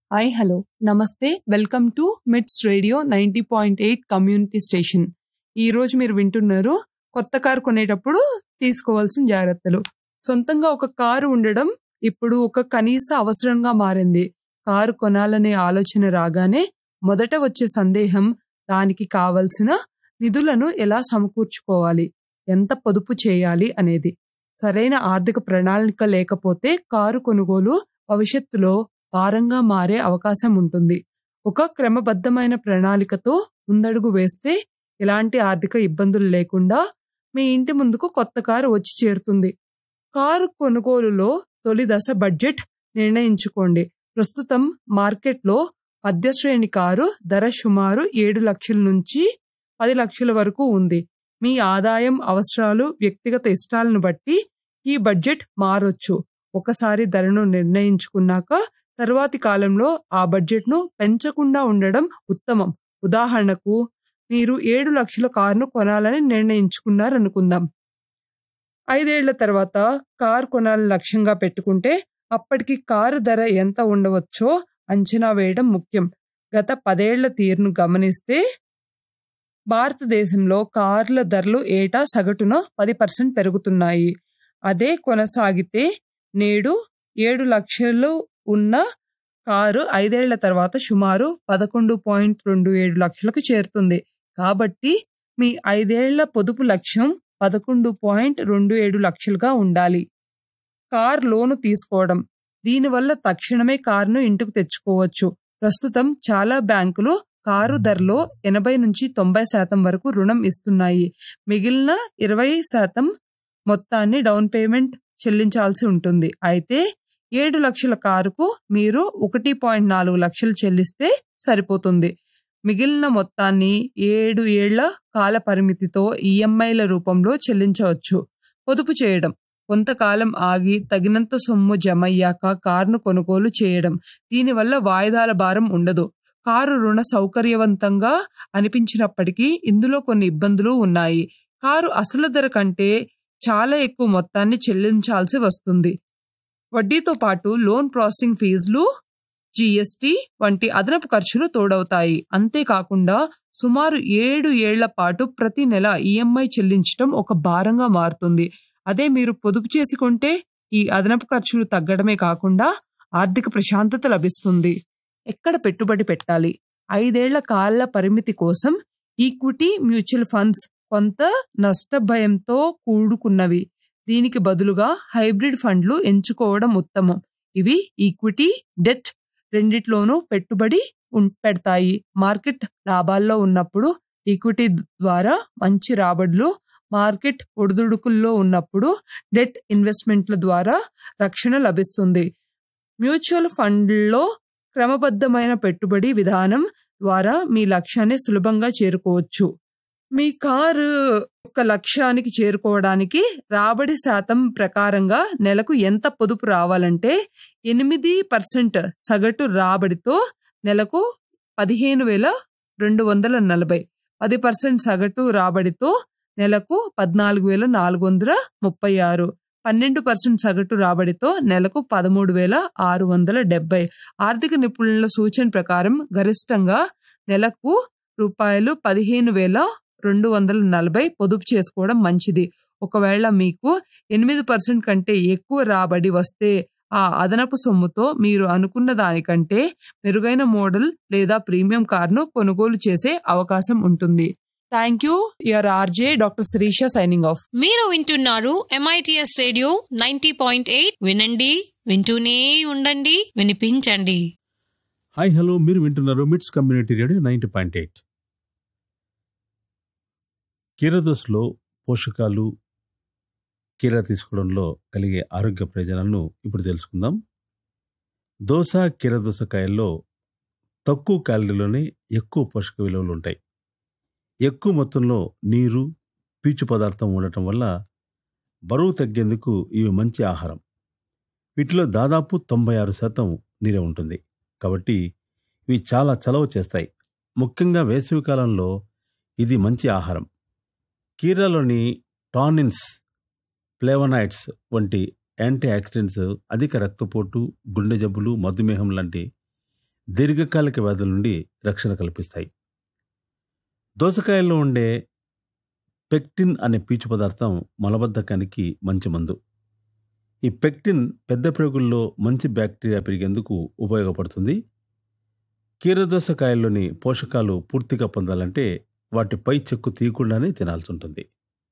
hi hello నమస్తే welcome to MITS radio ninety point eight community station ఈ రోజు మీరు వింటున్నారు కొత్త కారు కొనేటప్పుడు తీసుకోవాల్సిన జాగ్రత్తలు సొంతంగా ఒక కారు ఉండడం ఇప్పుడు ఒక కనీస అవసరంగా మారింది కారు కొనాలనే ఆలోచన రాగానే మొదట వచ్చే సందేహం దానికి కావలసిన నిధులను ఎలా సమకూర్చుకోవాలి ఎంత పొదుపు చేయాలి అనేది సరైన ఆర్థిక ప్రణాళిక లేకపోతే కారు కొనుగోలు భవిష్యత్తులో భారంగా మారే అవకాశం ఉంటుంది ఒక క్రమబద్ధమైన ప్రణాళికతో ముందడుగు వేస్తే ఎలాంటి ఆర్థిక ఇబ్బందులు లేకుండా మీ ఇంటి ముందుకు కొత్త కారు వచ్చి చేరుతుంది కారు కొనుగోలులో తొలి దశ బడ్జెట్ నిర్ణయించుకోండి ప్రస్తుతం మార్కెట్లో మధ్యశ్రేణి కారు ధర సుమారు ఏడు లక్షల నుంచి పది లక్షల వరకు ఉంది మీ ఆదాయం అవసరాలు వ్యక్తిగత ఇష్టాలను బట్టి ఈ బడ్జెట్ మారొచ్చు ఒకసారి ధరను నిర్ణయించుకున్నాక తరువాతి కాలంలో ఆ బడ్జెట్ను పెంచకుండా ఉండడం ఉత్తమం ఉదాహరణకు మీరు ఏడు లక్షల కారును కొనాలని నిర్ణయించుకున్నారనుకుందాం ఐదేళ్ల తర్వాత కారు కొనాలని లక్ష్యంగా పెట్టుకుంటే అప్పటికి కారు ధర ఎంత ఉండవచ్చో అంచనా వేయడం ముఖ్యం గత పదేళ్ల తీరును గమనిస్తే భారతదేశంలో కార్ల ధరలు ఏటా సగటున పది పర్సెంట్ పెరుగుతున్నాయి అదే కొనసాగితే నేడు ఏడు లక్షలు ఉన్న కారు ఐదేళ్ల తర్వాత సుమారు పదకొండు పాయింట్ రెండు ఏడు లక్షలకు చేరుతుంది కాబట్టి మీ ఐదేళ్ల పొదుపు లక్ష్యం పదకొండు పాయింట్ రెండు ఏడు లక్షలుగా ఉండాలి కార్ లోను తీసుకోవడం దీనివల్ల తక్షణమే కారును ఇంటికి తెచ్చుకోవచ్చు ప్రస్తుతం చాలా బ్యాంకులు కారు ధరలో ఎనభై నుంచి తొంభై శాతం వరకు రుణం ఇస్తున్నాయి మిగిలిన ఇరవై శాతం మొత్తాన్ని డౌన్ పేమెంట్ చెల్లించాల్సి ఉంటుంది అయితే ఏడు లక్షల కారుకు మీరు ఒకటి పాయింట్ నాలుగు లక్షలు చెల్లిస్తే సరిపోతుంది మిగిలిన మొత్తాన్ని ఏడు ఏళ్ల కాల పరిమితితో ఈఎంఐల రూపంలో చెల్లించవచ్చు పొదుపు చేయడం కొంతకాలం ఆగి తగినంత సొమ్ము జమయ్యాక కారును కొనుగోలు చేయడం దీనివల్ల వాయిదాల భారం ఉండదు కారు రుణ సౌకర్యవంతంగా అనిపించినప్పటికీ ఇందులో కొన్ని ఇబ్బందులు ఉన్నాయి కారు అసలు ధర కంటే చాలా ఎక్కువ మొత్తాన్ని చెల్లించాల్సి వస్తుంది వడ్డీతో పాటు లోన్ ప్రాసెసింగ్ ఫీజులు జిఎస్టి వంటి అదనపు ఖర్చులు తోడవుతాయి అంతేకాకుండా సుమారు ఏడు ఏళ్ల పాటు ప్రతి నెల ఈఎంఐ చెల్లించడం ఒక భారంగా మారుతుంది అదే మీరు పొదుపు చేసుకుంటే ఈ అదనపు ఖర్చులు తగ్గడమే కాకుండా ఆర్థిక ప్రశాంతత లభిస్తుంది ఎక్కడ పెట్టుబడి పెట్టాలి ఐదేళ్ల కాల పరిమితి కోసం ఈక్విటీ మ్యూచువల్ ఫండ్స్ కొంత నష్ట భయంతో కూడుకున్నవి దీనికి బదులుగా హైబ్రిడ్ ఫండ్లు ఎంచుకోవడం ఉత్తమం ఇవి ఈక్విటీ డెట్ రెండిట్లోనూ పెట్టుబడి పెడతాయి మార్కెట్ లాభాల్లో ఉన్నప్పుడు ఈక్విటీ ద్వారా మంచి రాబడులు మార్కెట్ ఒడిదుడుకుల్లో ఉన్నప్పుడు డెట్ ఇన్వెస్ట్మెంట్ల ద్వారా రక్షణ లభిస్తుంది మ్యూచువల్ ఫండ్లో క్రమబద్ధమైన పెట్టుబడి విధానం ద్వారా మీ లక్ష్యాన్ని సులభంగా చేరుకోవచ్చు మీ కారు ఒక లక్ష్యానికి చేరుకోవడానికి రాబడి శాతం ప్రకారంగా నెలకు ఎంత పొదుపు రావాలంటే ఎనిమిది పర్సెంట్ సగటు రాబడితో నెలకు పదిహేను వేల రెండు వందల నలభై పది పర్సెంట్ సగటు రాబడితో నెలకు పద్నాలుగు వేల నాలుగు వందల ముప్పై ఆరు పన్నెండు పర్సెంట్ సగటు రాబడితో నెలకు పదమూడు వేల ఆరు వందల డెబ్బై ఆర్థిక నిపుణుల సూచన ప్రకారం గరిష్టంగా నెలకు రూపాయలు పదిహేను వేల రెండు వందల నలభై పొదుపు చేసుకోవడం మంచిది ఒకవేళ మీకు ఎనిమిది పర్సెంట్ కంటే ఎక్కువ రాబడి వస్తే ఆ అదనపు సొమ్ముతో మీరు అనుకున్న దానికంటే మెరుగైన మోడల్ లేదా ప్రీమియం కార్ను కొనుగోలు చేసే అవకాశం ఉంటుంది thank you your RJ doctor Shirisha signing off మీరు వింటున్నారు MITS radio ninety point eight వినండి వింటూనే ఉండండి వినిపించండి హాయ్ హలో మీరు వింటున్నారు MITS community radio ninety point eight కీరదోసలో పోషకాలు కీర తీసుకోవడంలో కలిగే ఆరోగ్య ప్రయోజనాలను ఇప్పుడు తెలుసుకుందాం దోస కీరదోసకాయల్లో తక్కువ క్యాలరీలోనే ఎక్కువ పోషక విలువలు ఉంటాయి ఎక్కువ మొత్తంలో నీరు పీచు పదార్థం ఉండటం వల్ల బరువు తగ్గేందుకు ఇవి మంచి ఆహారం వీటిలో దాదాపు తొంభై ఆరు శాతం నీరే ఉంటుంది కాబట్టి ఇవి చాలా చలవ చేస్తాయి ముఖ్యంగా వేసవి కాలంలో ఇది మంచి ఆహారం కీరాలోని టానిన్స్ ఫ్లేవనాయిడ్స్ వంటి యాంటీ ఆక్సిడెంట్స్ అధిక రక్తపోటు గుండె జబ్బులు మధుమేహం లాంటి దీర్ఘకాలిక వ్యాధుల నుండి రక్షణ కల్పిస్తాయి దోసకాయల్లో ఉండే పెక్టిన్ అనే పీచు పదార్థం మలబద్ధకానికి మంచి మందు ఈ పెక్టిన్ పెద్ద ప్రేగుల్లో మంచి బ్యాక్టీరియా పెరిగేందుకు ఉపయోగపడుతుంది కీరదోసకాయల్లోని పోషకాలు పూర్తిగా పొందాలంటే వాటి పై చెక్కు తీయకుండానే తినాల్సి ఉంటుంది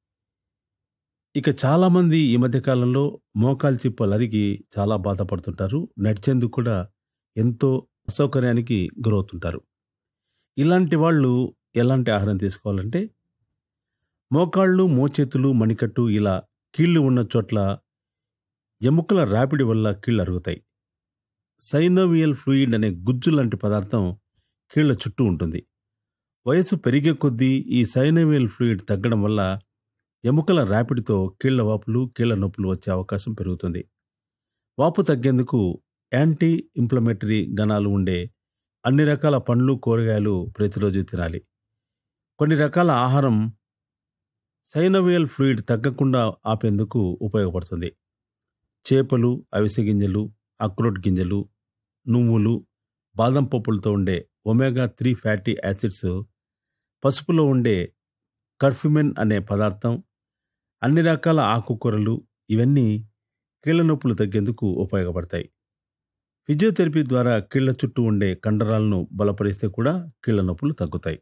ఇక చాలామంది ఈ మధ్యకాలంలో మోకాలు చిప్పలు అరిగి చాలా బాధపడుతుంటారు నడిచేందుకు కూడా ఎంతో అసౌకర్యానికి గురవుతుంటారు ఇలాంటి వాళ్ళు ఎలాంటి ఆహారం తీసుకోవాలంటే మోకాళ్ళు మోచేతులు మణికట్టు ఇలా కీళ్లు ఉన్న చోట్ల ఎముకల రాపిడి వల్ల కీళ్ళు అరుగుతాయి సైనోవియల్ ఫ్లూయిడ్ అనే గుజ్జు లాంటి పదార్థం కీళ్ల చుట్టూ ఉంటుంది వయసు పెరిగే కొద్దీ ఈ సైనోవియల్ ఫ్లూయిడ్ తగ్గడం వల్ల ఎముకల రాపిడితో కీళ్ల వాపులు కీళ్ల నొప్పులు వచ్చే అవకాశం పెరుగుతుంది వాపు తగ్గేందుకు యాంటీ ఇంప్లమేటరీ గణాలు ఉండే అన్ని రకాల పండ్లు కూరగాయలు ప్రతిరోజు తినాలి కొన్ని రకాల ఆహారం సైనోవియల్ ఫ్లూయిడ్ తగ్గకుండా ఆపేందుకు ఉపయోగపడుతుంది చేపలు అవిసె గింజలు అక్రోట్ గింజలు నువ్వులు బాదం పప్పులతో ఉండే ఒమేగా త్రీ ఫ్యాటీ యాసిడ్స్ పసుపులో ఉండే కర్ఫ్యూమెన్ అనే పదార్థం అన్ని రకాల ఆకుకూరలు ఇవన్నీ కీళ్ల నొప్పులు తగ్గేందుకు ఉపయోగపడతాయి ఫిజియోథెరపీ ద్వారా కీళ్ల చుట్టూ ఉండే కండరాలను బలపరిస్తే కూడా కీళ్ల నొప్పులు తగ్గుతాయి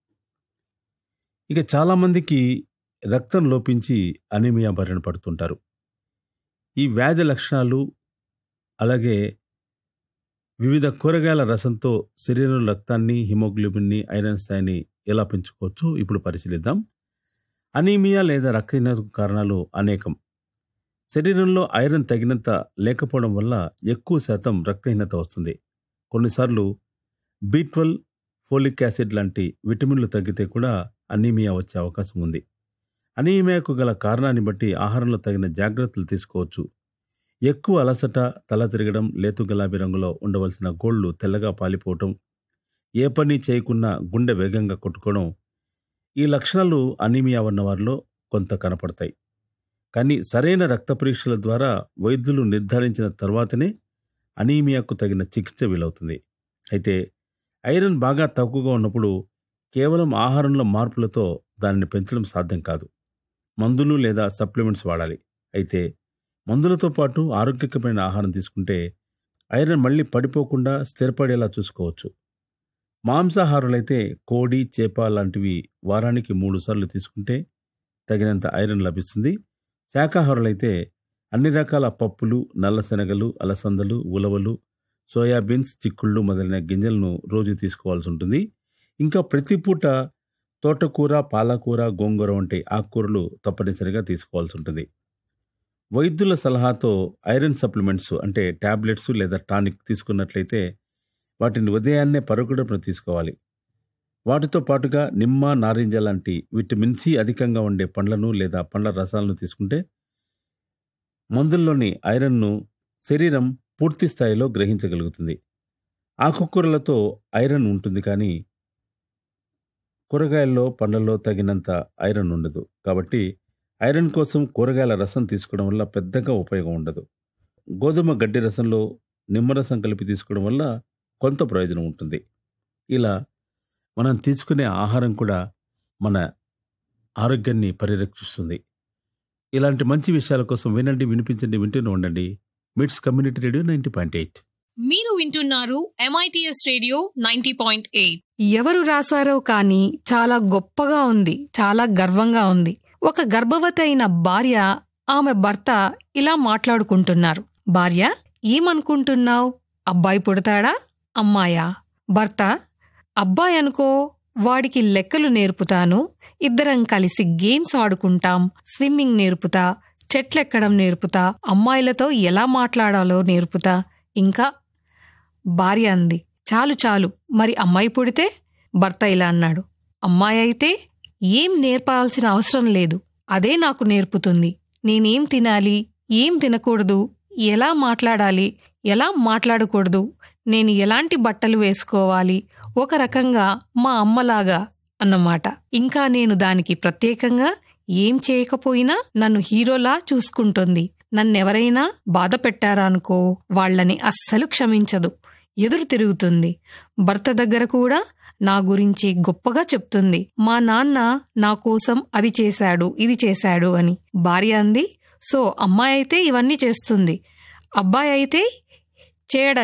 ఇక చాలామందికి రక్తం లోపించి అనీమియా బారిన పడుతుంటారు ఈ వ్యాధి లక్షణాలు అలాగే వివిధ కూరగాయల రసంతో శరీరం రక్తాన్ని హిమోగ్లోబిన్ని ఐరన్ స్థాయిని ఎలా పెంచుకోవచ్చో ఇప్పుడు పరిశీలిద్దాం అనీమియా లేదా రక్తహీనతకు కారణాలు అనేకం శరీరంలో ఐరన్ తగినంత లేకపోవడం వల్ల ఎక్కువ శాతం రక్తహీనత వస్తుంది కొన్నిసార్లు బి ట్వెల్వ్ ఫోలిక్ యాసిడ్ లాంటి విటమిన్లు తగ్గితే కూడా అనీమియా వచ్చే అవకాశం ఉంది అనీమియాకు గల కారణాన్ని బట్టి ఆహారంలో తగిన జాగ్రత్తలు తీసుకోవచ్చు ఎక్కువ అలసట తల తిరగడం లేతు గులాబీ రంగులో ఉండవలసిన గోళ్లు తెల్లగా పాలిపోవటం ఏ పని చేయకున్నా గుండె వేగంగా కొట్టుకోవడం ఈ లక్షణాలు అనీమియా ఉన్న వారిలో కొంత కనపడతాయి కానీ సరైన రక్త పరీక్షల ద్వారా వైద్యులు నిర్ధారించిన తర్వాతనే అనీమియాకు తగిన చికిత్స వీలవుతుంది అయితే ఐరన్ బాగా తక్కువగా ఉన్నప్పుడు కేవలం ఆహారంలో మార్పులతో దానిని పెంచడం సాధ్యం కాదు మందులు లేదా సప్లిమెంట్స్ వాడాలి అయితే మందులతో పాటు ఆరోగ్యకరమైన ఆహారం తీసుకుంటే ఐరన్ మళ్ళీ పడిపోకుండా స్థిరపడేలా చూసుకోవచ్చు మాంసాహారులైతే కోడి చేప లాంటివి వారానికి మూడు సార్లు తీసుకుంటే తగినంత ఐరన్ లభిస్తుంది శాకాహారులైతే అన్ని రకాల పప్పులు నల్ల శనగలు అలసందలు ఉలవలు సోయాబీన్స్ చిక్కుళ్ళు మొదలైన గింజలను రోజు తీసుకోవాల్సి ఉంటుంది ఇంకా ప్రతి పూట తోటకూర పాలకూర గోంగూర వంటి ఆకుకూరలు తప్పనిసరిగా తీసుకోవాల్సి ఉంటుంది వైద్యుల సలహాతో ఐరన్ సప్లిమెంట్స్ అంటే టాబ్లెట్స్ లేదా టానిక్ తీసుకున్నట్లయితే వాటిని ఉదయాన్నే పరుగుడపున తీసుకోవాలి వాటితో పాటుగా నిమ్మ నారింజ లాంటి విటమిన్ సి అధికంగా ఉండే పండ్లను లేదా పండ్ల రసాలను తీసుకుంటే మందుల్లోని ఐరన్ను శరీరం పూర్తి స్థాయిలో గ్రహించగలుగుతుంది ఆకుకూరలతో ఐరన్ ఉంటుంది కానీ కూరగాయల్లో పండ్లలో తగినంత ఐరన్ ఉండదు కాబట్టి ఐరన్ కోసం కూరగాయల రసం తీసుకోవడం వల్ల పెద్దగా ఉపయోగం ఉండదు గోధుమ గడ్డి రసంలో నిమ్మరసం కలిపి తీసుకోవడం వల్ల కొంత ప్రయోజనం ఉంటుంది ఇలా మనం తీసుకునే ఆహారం కూడా మన ఆరోగ్యాన్ని పరిరక్షిస్తుంది ఇలాంటి మంచి విషయాల కోసం వినండి వినిపించండి వింటూనే ఉండండి MITS community radio ninety point eight మీరు వింటున్నారు MITS radio ninety point eight ఎవరు రాశారో కానీ చాలా గొప్పగా ఉంది చాలా గర్వంగా ఉంది ఒక గర్భవతి అయిన భార్య ఆమె భర్త ఇలా మాట్లాడుకుంటున్నారు భార్య ఏమనుకుంటున్నావు అబ్బాయి పుడతాడా అమ్మాయా భర్త అబ్బాయి అనుకో వాడికి లెక్కలు నేర్పుతాను ఇద్దరం కలిసి గేమ్స్ ఆడుకుంటాం స్విమ్మింగ్ నేర్పుతా చెట్లెక్కడం నేర్పుతా అమ్మాయిలతో ఎలా మాట్లాడాలో నేర్పుతా ఇంకా భార్య అంది చాలు చాలు మరి అమ్మాయి పుడితే భర్త ఇలా అన్నాడు అమ్మాయి అయితే ఏం నేర్పాల్సిన అవసరం లేదు అదే నాకు నేర్పుతుంది నేనేం తినాలి ఏం తినకూడదు ఎలా మాట్లాడాలి ఎలా మాట్లాడకూడదు నేను ఎలాంటి బట్టలు వేసుకోవాలి ఒక రకంగా మా అమ్మలాగా అన్నమాట ఇంకా నేను దానికి ప్రత్యేకంగా ఏం చేయకపోయినా నన్ను హీరోలా చూసుకుంటుంది నన్నెవరైనా బాధ పెట్టారా అనుకో వాళ్ళని అస్సలు క్షమించదు ఎదురు తిరుగుతుంది భర్త దగ్గర కూడా నా గురించి గొప్పగా చెప్తుంది మా నాన్న నా కోసం అది చేశాడు ఇది చేశాడు అని భార్య అంది సో అమ్మాయి అయితే ఇవన్నీ చేస్తుంది అబ్బాయి అయితే చేయడం